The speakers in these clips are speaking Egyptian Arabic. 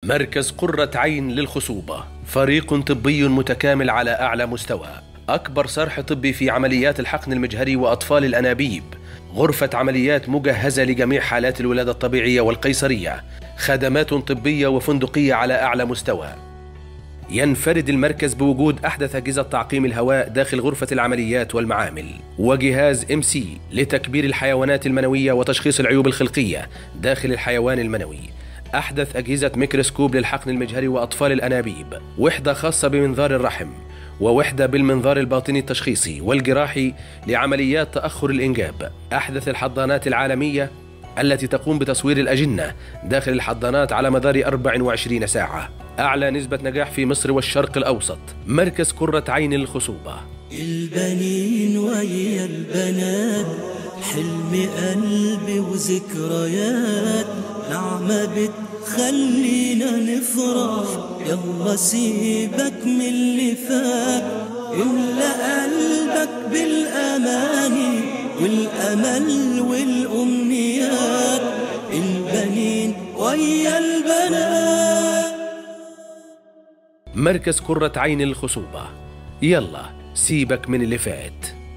مركز قرة عين للخصوبة فريق طبي متكامل على أعلى مستوى أكبر صرح طبي في عمليات الحقن المجهري وأطفال الأنابيب غرفة عمليات مجهزة لجميع حالات الولادة الطبيعية والقيصرية خدمات طبية وفندقية على أعلى مستوى ينفرد المركز بوجود أحدث أجهزة تعقيم الهواء داخل غرفة العمليات والمعامل وجهاز ام سي لتكبير الحيوانات المنوية وتشخيص العيوب الخلقية داخل الحيوان المنوي أحدث أجهزة ميكروسكوب للحقن المجهري وأطفال الأنابيب وحدة خاصة بمنظار الرحم ووحدة بالمنظار الباطني التشخيصي والجراحي لعمليات تأخر الإنجاب أحدث الحضانات العالمية التي تقوم بتصوير الأجنة داخل الحضانات على مدار 24 ساعة أعلى نسبة نجاح في مصر والشرق الأوسط مركز كرة عين الخصوبة البنين ويا البنات حلم قلبي وذكريات نعمة بتخلينا نفرح يلا سيبك من اللي فات املأ قلبك بالأماني والأمل والأمنيات البنين ويا البنات مركز كرة عين الخصوبة يلا سيبك من اللي فات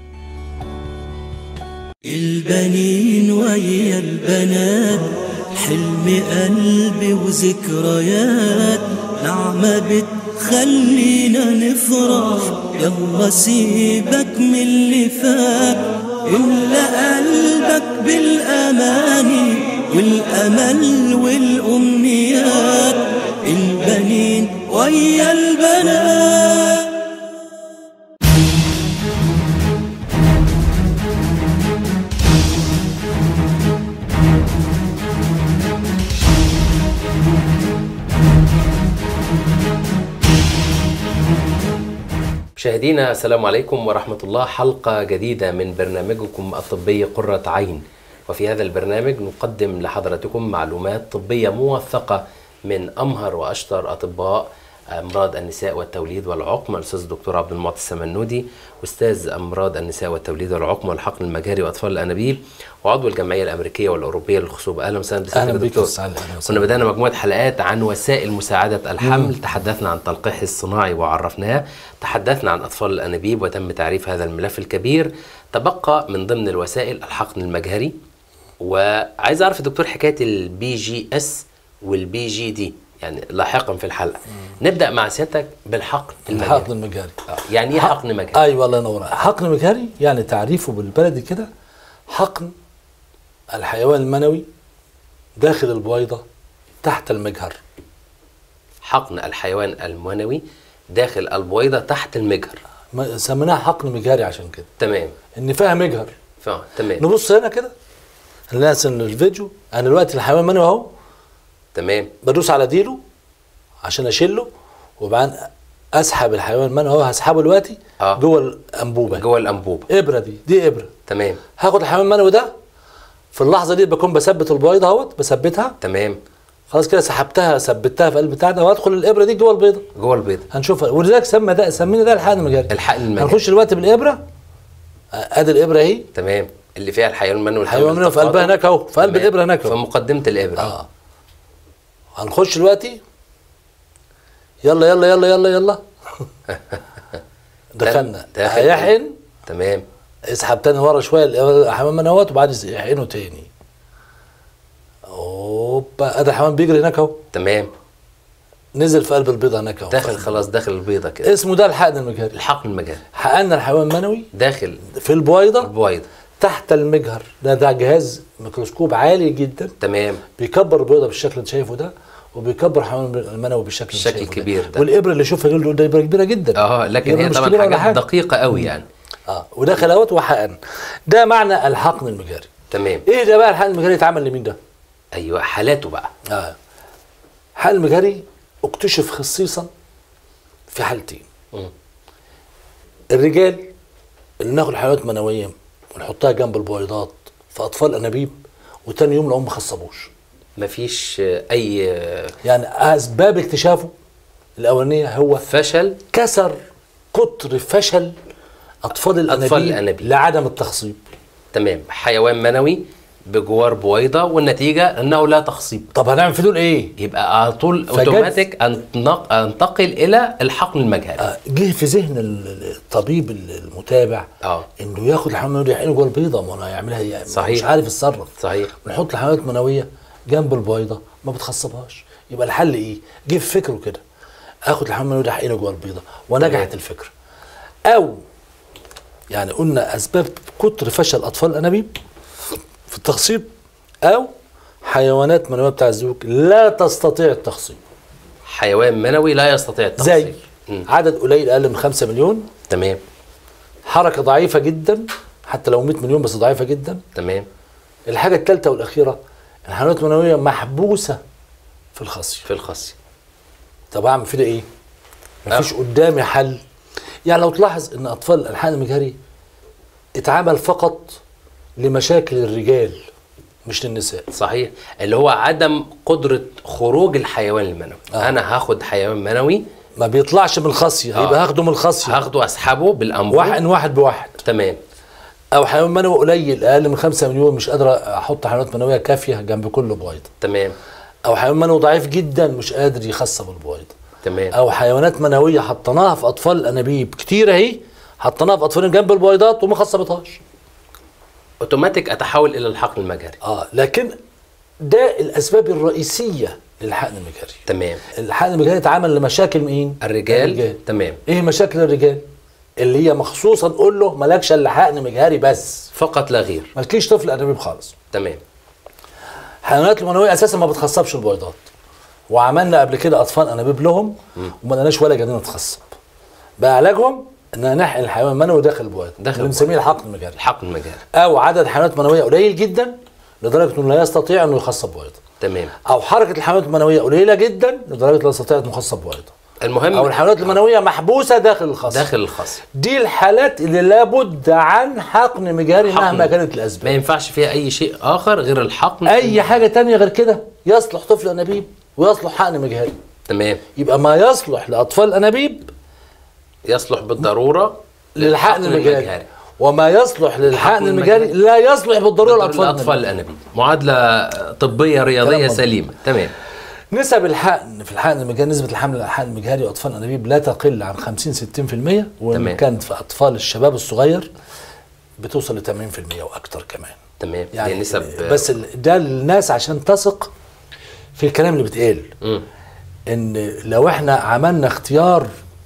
البنين ويا البنات حلم قلبي وذكريات نعمة بتخلينا نفرح يلا سيبك من اللي فات املأ قلبك بالأماني والأمل والأمنيات البنين ويا البنات مشاهدينا السلام عليكم ورحمة الله حلقة جديدة من برنامجكم الطبي قرة عين وفي هذا البرنامج نقدم لحضراتكم معلومات طبية موثقة من أمهر وأشطر أطباء أمراض النساء والتوليد والعقم الأستاذ الدكتور عبد المعطي السمنودي أستاذ أمراض النساء والتوليد والعقم والحقن المجهري وأطفال الأنابيب وعضو الجمعية الأمريكية والأوروبية للخصوبة أهلا وسهلا بك اهلا يا بك دكتور. أستاذ علي، أهلا كنا وسهلا. بدأنا مجموعة حلقات عن وسائل مساعدة الحمل تحدثنا عن تلقيح الصناعي وعرفناه تحدثنا عن أطفال الأنابيب وتم تعريف هذا الملف الكبير تبقى من ضمن الوسائل الحقن المجهري وعايز أعرف يا دكتور حكاية البي جي اس والبي جي دي يعني لاحقا في الحلقة نبدأ مع سيادتك بالحقن المجهري الحقن المجهري آه، يعني ايه حقن مجهري؟ ايوه الله ينور عليك. حقن مجهري يعني تعريفه بالبلدي كده حقن الحيوان المنوي داخل البويضه تحت المجهر حقن الحيوان المنوي داخل البويضة تحت المجهر ما- سميناها حقن مجهري عشان كده تمام ان فيها مجهر فاهم تمام نبص هنا كده الناس ان الفيديو انا دلوقتي الحيوان المنوي اهو تمام بدوس على ديله عشان اشيله وبعدين اسحب الحيوان المنوي اهو هسحبه دلوقتي آه. جوه الانبوبه جوه الأنبوبة ابره دي دي ابره تمام هاخد الحيوان المنوي ده في اللحظه دي بكون بثبت البويضه اهوت بثبتها تمام خلاص كده سحبتها ثبتها في قلب بتاع ده وادخل الابره دي جوه البيضه جوه البيضة هنشوفها ولذلك سمى ده سمينا ده الحقن المجاري الحقن المجهري. هنخش دلوقتي بالابره آه، ادي الابره اهي تمام اللي فيها الحيوان المنوي الحيوان المنوي في قلبها هناك اهو في قلب الابره هناك في اهو مقدمة الإبرة اه هنخش دلوقتي يلا يلا يلا يلا يلا دخلنا داخل. هيحقن تمام اسحب تاني ورا شويه الحمام منوت وبعدين يحقنه تاني اوبا ادي الحمام بيجري هناك اهو تمام نزل في قلب البيضه هناك اهو داخل خلاص داخل البيضة كده اسمه ده الحقن المجهري الحقن المجهري حقنا الحيوان المنوي داخل في البويضه البويضة تحت المجهر ده ده جهاز ميكروسكوب عالي جدا تمام بيكبر البيضه بالشكل اللي انت شايفه ده وبيكبر الحيوان المنوي بالشكل اللي بالشكل شايفه الكبير ده. والابره اللي شوفها دول ده ابره كبيره جدا اه لكن إبرة هي مش طبعا كبيرة ولا حاجات حاجة. دقيقة قوي يعني اه ودخل اهوت وحقن ده معنى الحقن المجهري تمام ايه ده بقى الحقن المجهري اتعمل لمين ده؟ ايوه حالاته بقى اه الحقن المجهري اكتشف خصيصا في حالتين مم. الرجال اللي ناخد حيوانات منويه ونحطها جنب البويضات في اطفال انابيب وتاني يوم لهم ما خصبوش مفيش آه، اي آه، يعني اسباب اكتشافه الاولانيه هو فشل كسر قطر فشل اطفال الانابيب, الأنابيب. لعدم التخصيب تمام حيوان منوي بجوار بويضه والنتيجه انه لا تخصيب طب هنعمل في دول ايه؟ يبقى على طول فجد- اوتوماتيك أنتنق- انتقل الى الحقن المجهري آه، جه في ذهن ال- الطبيب المتابع اه انه ياخد الحمام المنوي يحقنه جوه البيضه ما انا هيعملها يعني صحيح. مش عارف يتصرف صحيح ونحط الحمامات المنويه جنب البيضه ما بتخصبهاش يبقى الحل ايه؟ جه في فكره كده اخد الحمام المنوي ده احقنه جوه البيضه ونجحت الفكره او يعني قلنا اسباب كتر فشل اطفال الانابيب في التخصيب او حيوانات منويه بتاع الزوج لا تستطيع التخصيب حيوان منوي لا يستطيع زي التخصيب مم. عدد قليل اقل من 5 مليون تمام حركه ضعيفه جدا حتى لو 100 مليون بس ضعيفه جدا تمام الحاجه الثالثه والاخيره الحيوانات المنويه محبوسه في الخصيه في الخصي طب اعمل فيه ده ايه مفيش قدامي حل يعني لو تلاحظ ان اطفال الالحان المجهري اتعمل فقط لمشاكل الرجال مش للنساء صحيح اللي هو عدم قدره خروج الحيوان المنوي آه. انا هاخد حيوان منوي ما بيطلعش من الخصيه آه. هيبقى هاخده من الخصيه هاخده اسحبه بالانبوب واحد واحد بواحد تمام او حيوان منوي قليل اقل من 5 مليون مش قادر احط حيوانات منويه كافيه جنب كل بويضه تمام او حيوان منوي ضعيف جدا مش قادر يخصب البويضه تمام او حيوانات منويه حطيناها في اطفال الانابيب كتير اهي حطيناها في اطفال جنب البويضات وما خصبتهاش اوتوماتيك اتحول الى الحقن المجهري اه لكن ده الاسباب الرئيسيه للحقن المجهري تمام الحقن المجهري اتعمل لمشاكل مين الرجال, الرجال. تمام ايه مشاكل الرجال اللي هي مخصوصا نقول له مالكش الا حقن مجهري بس فقط لا غير مالكيش طفل انابيب خالص تمام الحيوانات المنويه اساسا ما بتخصبش البويضات وعملنا قبل كده اطفال انابيب لهم وما لقيناش ولا جنين اتخصب بقى علاجهم ان نحقن الحيوان المنوي داخل البويضه داخل اللي بنسميه الحقن المجهري الحقن المجهري او عدد حيوانات منويه قليل جدا لدرجه انه لا يستطيع انه يخصب بويضه تمام او حركه الحيوانات المنويه قليله جدا لدرجه لا يستطيع انه يخصب بويضه المهم او الحيوانات المنويه محبوسه داخل الخص داخل الخصي دي الحالات اللي لابد عن حقن مجهري حقن. مهما كانت ما الاسباب ينفعش فيها اي شيء اخر غير الحقن اي حاجه تانية غير كده يصلح طفل انابيب ويصلح حقن مجهري تمام يبقى ما يصلح لاطفال الانابيب يصلح بالضروره للحقن المجهري وما يصلح للحقن الحقن المجهري المجهري. لا يصلح بالضروره الاطفال لاطفال الاطفال الانابيب الانابيب معادله طبيه رياضيه كلام مظبوط. سليمه تمام نسب الحقن في الحقن المجهري نسبه الحمل الحقن المجهري واطفال الانابيب لا تقل عن 50 60% وان تمام. كانت في اطفال الشباب الصغير بتوصل ل 80% واكتر كمان تمام يعني دي نسب بس ال- ده للناس عشان تثق في الكلام اللي بيتقال مم. ان لو احنا عملنا اختيار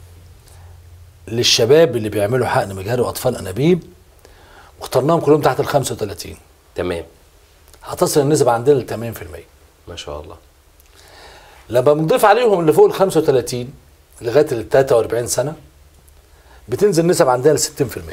للشباب اللي بيعملوا حقن مجهري واطفال انابيب واخترناهم كلهم تحت ال 35 تمام هتصل النسبه عندنا ل 80% ما شاء الله لما بنضيف عليهم اللي فوق ال 35 لغايه ال 43 سنه بتنزل النسب عندنا ل 60%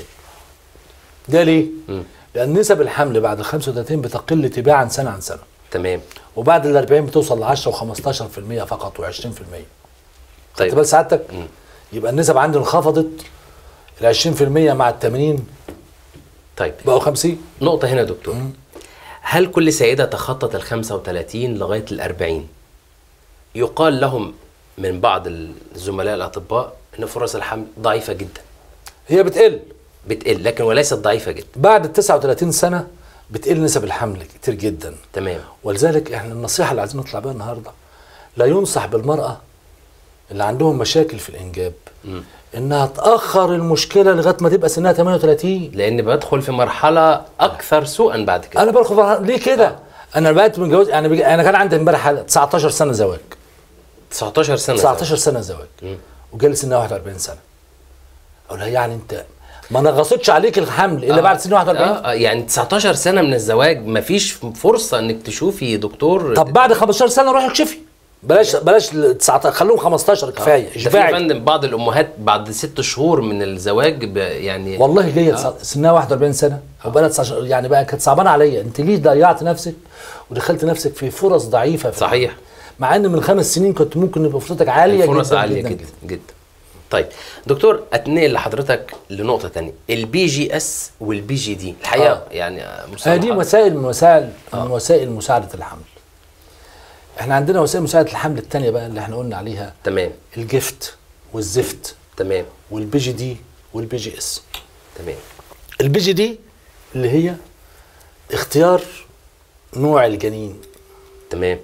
ده ليه؟ مم. لان نسب الحمل بعد ال 35 بتقل تباعا سنه عن سنه تمام وبعد ال 40 بتوصل ل 10 و15% فقط و20% خدت طيب بال سعادتك؟ مم. يبقى النسب عندي انخفضت ال 20% مع ال 80 طيب بقوا 50 نقطة هنا يا دكتور هل كل سيدة تخطت ال 35 لغاية ال 40 يقال لهم من بعض الزملاء الأطباء أن فرص الحمل ضعيفة جدا هي بتقل بتقل لكن وليست ضعيفة جدا بعد ال 39 سنه بتقل نسب الحمل كتير جدا تمام ولذلك احنا النصيحه اللي عايزين نطلع بيها النهارده لا ينصح بالمراه اللي عندهم مشاكل في الانجاب مم. انها تاخر المشكله لغايه ما تبقى سنها 38 لأن بدخل في مرحلة أكثر سوءا بعد كده انا باخد فرح- ليه كده؟ انا بقيت متجوز انا بج... انا كان عندي امبارح حالة 19 سنه زواج 19 سنة 19 سنه زواج مم. وجالي سنها 41 سنه اقول لها يعني انت ما نغصتش عليك الحمل الا آه. بعد سن 41 آه آه، يعني 19 سنة من الزواج مفيش فرصة انك تشوفي دكتور طب بعد 15 سنه روحي اكشفي بلاش بلاش ال 19 خلوهم 15 كفايه ده في يا اشبعي فندم بعض الامهات بعد ست شهور من الزواج ب- يعني والله جايه آه. سنها 41 سنه وبقى 19 يعني بقى كانت صعبانه عليا انت ليه ضيعت نفسك ودخلت نفسك في فرص ضعيفه في صحيح. الحمل؟ مع ان من خمس سنين كنت ممكن يبقى فرصتك عاليه الفرص جدا عاليه جدا جدا, طيب دكتور اتنقل لحضرتك لنقطه تانية البي جي اس والبي جي دي الحقيقه آه. يعني هذه مصطلحات وسائل من وسائل من وسائل مساعده الحمل احنا عندنا وسائل مساعده الحمل الثانيه بقى اللي احنا قلنا عليها تمام الجفت والزفت تمام والبي جي دي والبي جي اس تمام البي جي دي اللي هي اختيار نوع الجنين تمام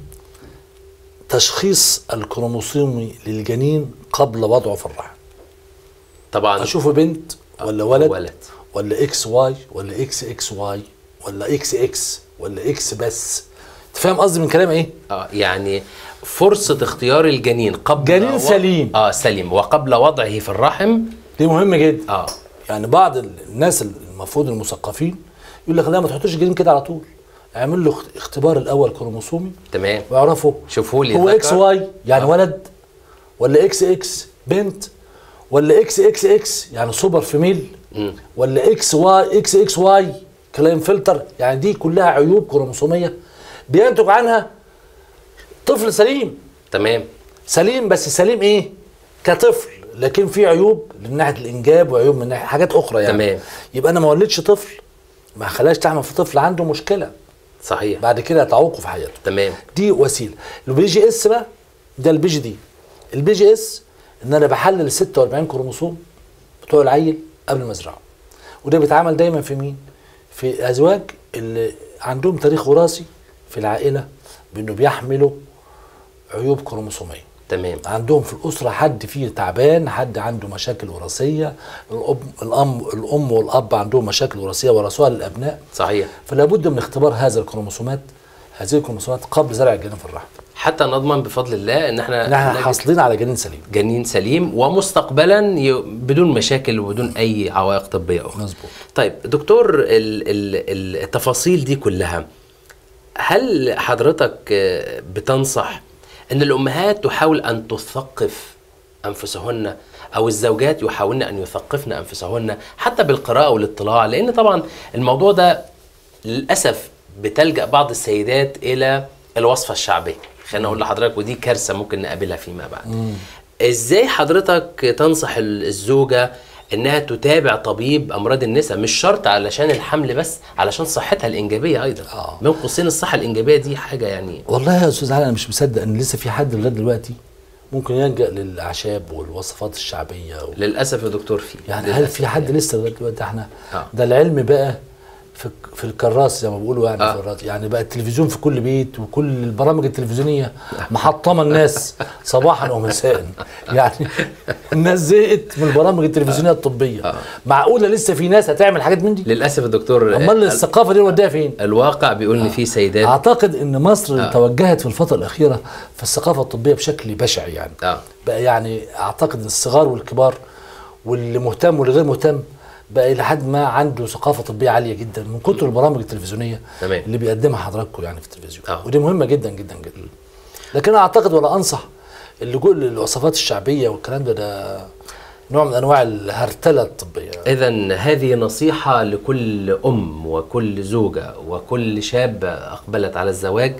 تشخيص الكروموسومي للجنين قبل وضعه في الرحم طبعا اشوفه بنت ولا ولد ولد. ولا اكس واي ولا اكس اكس واي ولا اكس اكس ولا اكس بس انت فاهم قصدي من كلام ايه اه يعني فرصة اختيار الجنين قبل جنين وضع- سليم. اه سليم وقبل وضعه في الرحم دي مهم جدا اه يعني بعض الناس المفروض المثقفين يقول لك لا ما تحطوش الجنين كده على طول اعمل له اخت- اختبار الاول كروموسومي تمام واعرفوا شوفوا لي هو ذكر. اكس واي يعني آه. ولد ولا اكس اكس بنت ولا اكس اكس اكس يعني سوبر فيميل مم. ولا اكس واي اكس اكس واي كلاين فلتر يعني دي كلها عيوب كروموسوميه بينتج عنها طفل سليم تمام سليم بس سليم ايه كطفل لكن في عيوب من ناحيه الانجاب وعيوب من ناحيه حاجات اخرى يعني تمام. يبقى انا ما ولدش طفل ما خلاش تعمل في طفل عنده مشكله صحيح بعد كده تعوقه في حياته تمام دي وسيله البي جي اس بقى ده البي جي دي البي جي اس ان انا بحلل ال 46 كروموسوم بتوع العيل قبل ما ازرعه وده بيتعمل دايما في مين في ازواج اللي عندهم تاريخ وراثي في العائله بانه بيحملوا عيوب كروموسوميه تمام عندهم في الاسره حد فيه تعبان حد عنده مشاكل وراثيه الاب الام الام والاب عندهم مشاكل وراثيه ورثوها للابناء صحيح فلا بد من اختبار هذا الكروموسومات هذه الكروموسومات قبل زرع الجنين في الرحم حتى نضمن بفضل الله ان احنا ان احنا نجد حاصلين على جنين سليم جنين سليم ومستقبلا ي- بدون مشاكل وبدون اي عوائق طبيه اخرى مظبوط طيب دكتور ال- ال- التفاصيل دي كلها هل حضرتك آه، بتنصح ان الامهات تحاول ان تثقف انفسهن او الزوجات يحاولن ان يثقفن انفسهن حتى بالقراءه والاطلاع لان طبعا الموضوع ده للاسف بتلجا بعض السيدات الى الوصفه الشعبيه خلينا اقول لحضرتك ودي كارثه ممكن نقابلها فيما بعد ازاي حضرتك تنصح ال- الزوجه انها تتابع طبيب امراض النساء مش شرط علشان الحمل بس علشان صحتها الانجابيه ايضا آه. بين قوسين الصحه الانجابيه دي حاجه يعني والله يا استاذ علي انا مش مصدق ان لسه في حد لغايه دلوقتي ممكن يلجا للاعشاب والوصفات الشعبيه و... للاسف يا دكتور في يعني هل للأسف في حد لسه لغايه دلوقتي احنا آه. ده العلم بقى في في الكراس زي ما بيقولوا يعني آه. في الراديو يعني بقى التلفزيون في كل بيت وكل البرامج التلفزيونيه محطمه الناس صباحا ومساء يعني الناس زهقت من البرامج التلفزيونيه الطبيه معقوله لسه في ناس هتعمل حاجات من دي للاسف يا دكتور امال ال- الثقافه دي نوديها فين الواقع بيقول ان في سيدات اعتقد ان مصر توجهت في الفتره الاخيره في الثقافه الطبيه بشكل بشع يعني اه بقى يعني اعتقد ان الصغار والكبار واللي مهتم واللي غير مهتم بقى الى حد ما عنده ثقافه طبيه عاليه جدا من كتر البرامج التلفزيونيه تمام. اللي بيقدمها حضراتكم يعني في التلفزيون آه. ودي مهمه جدا جدا جدا لكن انا اعتقد ولا انصح اللجوء للوصفات الشعبيه والكلام ده ده نوع من انواع الهرتله الطبيه اذا هذه نصيحه لكل ام وكل زوجه وكل شاب اقبلت على الزواج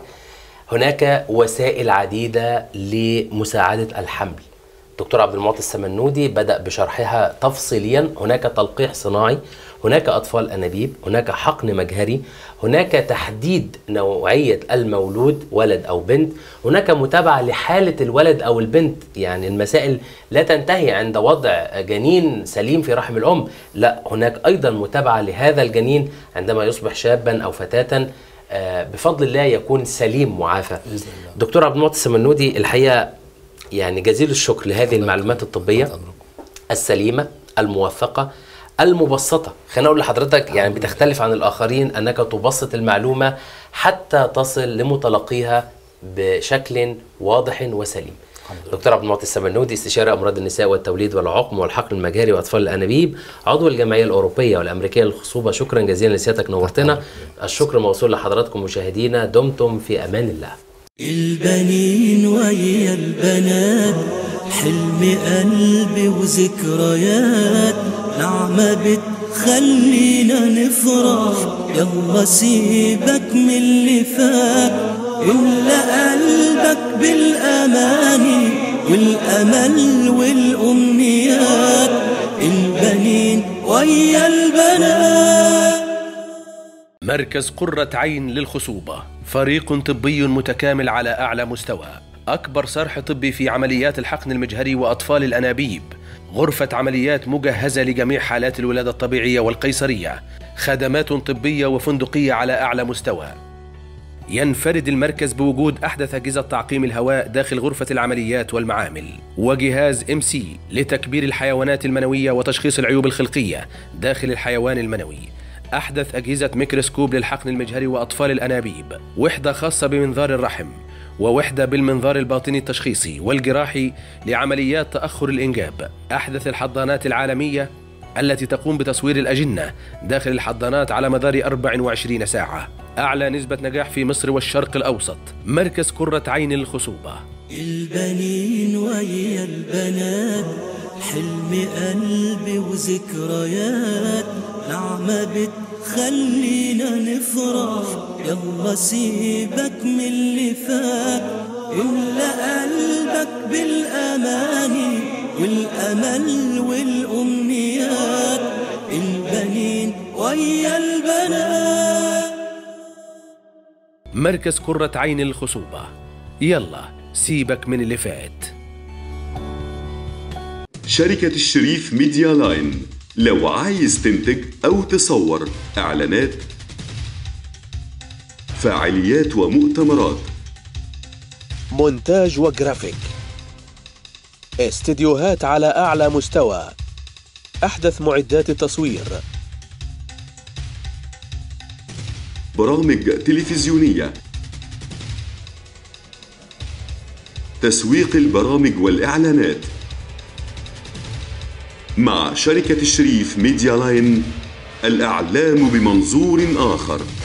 هناك وسائل عديده لمساعده الحمل دكتور عبد المعطي السمنودي بدا بشرحها تفصيليا هناك تلقيح صناعي هناك اطفال انابيب هناك حقن مجهري هناك تحديد نوعيه المولود ولد او بنت هناك متابعه لحاله الولد او البنت يعني المسائل لا تنتهي عند وضع جنين سليم في رحم الام لا هناك ايضا متابعه لهذا الجنين عندما يصبح شابا او فتاه آه، بفضل الله يكون سليم معافى بإذن الله. دكتور عبد المعطي السمنودي الحقيقه يعني جزيل الشكر لهذه المعلومات الطبيه السليمه الموثقه المبسطه خلينا اقول لحضرتك يعني بتختلف عن الاخرين انك تبسط المعلومه حتى تصل لمتلقيها بشكل واضح وسليم دكتور عبد المعطي السمنودي استشاري امراض النساء والتوليد والعقم والحقن المجاري واطفال الانابيب عضو الجمعيه الاوروبيه والامريكيه للخصوبه شكرا جزيلا لسيادتك نورتنا الشكر موصول لحضراتكم مشاهدينا دمتم في امان الله البنين ويا البنات حلم قلبي وذكريات نعمة بتخلينا نفرح يلا سيبك من اللي فات املأ قلبك بالأماني والأمل والأمنيات البنين ويا البنات مركز قرة عين للخصوبة فريق طبي متكامل على أعلى مستوى أكبر صرح طبي في عمليات الحقن المجهري وأطفال الأنابيب غرفة عمليات مجهزة لجميع حالات الولادة الطبيعية والقيصرية خدمات طبية وفندقية على أعلى مستوى ينفرد المركز بوجود أحدث أجهزة تعقيم الهواء داخل غرفة العمليات والمعامل وجهاز ام سي لتكبير الحيوانات المنوية وتشخيص العيوب الخلقية داخل الحيوان المنوي أحدث أجهزة ميكروسكوب للحقن المجهري وأطفال الأنابيب وحدة خاصة بمنظار الرحم ووحدة بالمنظار الباطني التشخيصي والجراحي لعمليات تأخر الإنجاب أحدث الحضانات العالمية التي تقوم بتصوير الأجنة داخل الحضانات على مدار 24 ساعة أعلى نسبة نجاح في مصر والشرق الأوسط مركز كرة عين للخصوبة البنين ويا البنات حلم قلبي وذكريات نعمة بتخلينا نفرح يلا سيبك من اللي فات املأ قلبك بالأماني والأمل والأمنيات البنين ويا البنات مركز كرة عين للخصوبة يلا سيبك من اللي فات شركة الشريف ميديا لاين لو عايز تنتج أو تصور إعلانات فعاليات ومؤتمرات مونتاج وجرافيك استديوهات على أعلى مستوى أحدث معدات التصوير برامج تلفزيونية تسويق البرامج والإعلانات مع شركة الشريف ميديا لاين الإعلام بمنظور آخر